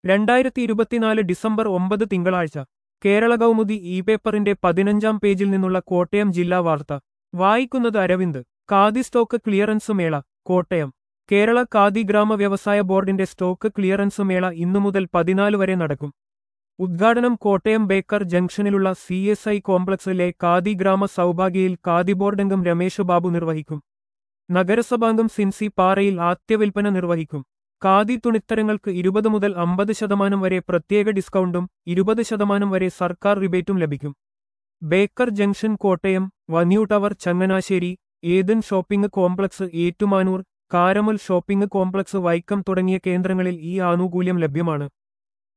രണ്ടായിരത്തി ഇരുപത്തിനാല് ഡിസംബർ ഒമ്പത് തിങ്കളാഴ്ച കേരള കൗമുദി ഇ പേപ്പറിന്റെ പതിനഞ്ചാം പേജിൽ നിന്നുള്ള കോട്ടയം ജില്ലാ വാർത്ത വായിക്കുന്നത് അരവിന്ദ് ഖാദി സ്റ്റോക്ക് ക്ലിയറൻസ് മേള കോട്ടയം കേരള ഖാദി ഗ്രാമ വ്യവസായ ബോർഡിന്റെ സ്റ്റോക്ക് ക്ലിയറൻസ് മേള ഇന്നു മുതൽ പതിനാല് വരെ നടക്കും ഉദ്ഘാടനം കോട്ടയം ബേക്കർ ജംഗ്ഷനിലുള്ള സി എസ് ഐ കോംപ്ലക്സിലെ ഖാദി ഗ്രാമ സൗഭാഗ്യയിൽ ഖാദി ബോർഡംഗം രമേശ് ബാബു നിർവഹിക്കും നഗരസഭാംഗം സിൻസി പാറയിൽ ആദ്യവിൽപ്പന നിർവഹിക്കും ഖാദി തുണിത്തരങ്ങൾക്ക് ഇരുപത് മുതൽ അമ്പത് ശതമാനം വരെ പ്രത്യേക ഡിസ്കൗണ്ടും ഇരുപത് ശതമാനം വരെ സർക്കാർ റിബേറ്റും ലഭിക്കും baker junction Kottayam venue tower Changanassery ഏതൻ shopping complex Ettumanoor Carmel shopping complex Vaikom തുടങ്ങിയ കേന്ദ്രങ്ങളിൽ ഈ ആനുകൂല്യം ലഭ്യമാണ്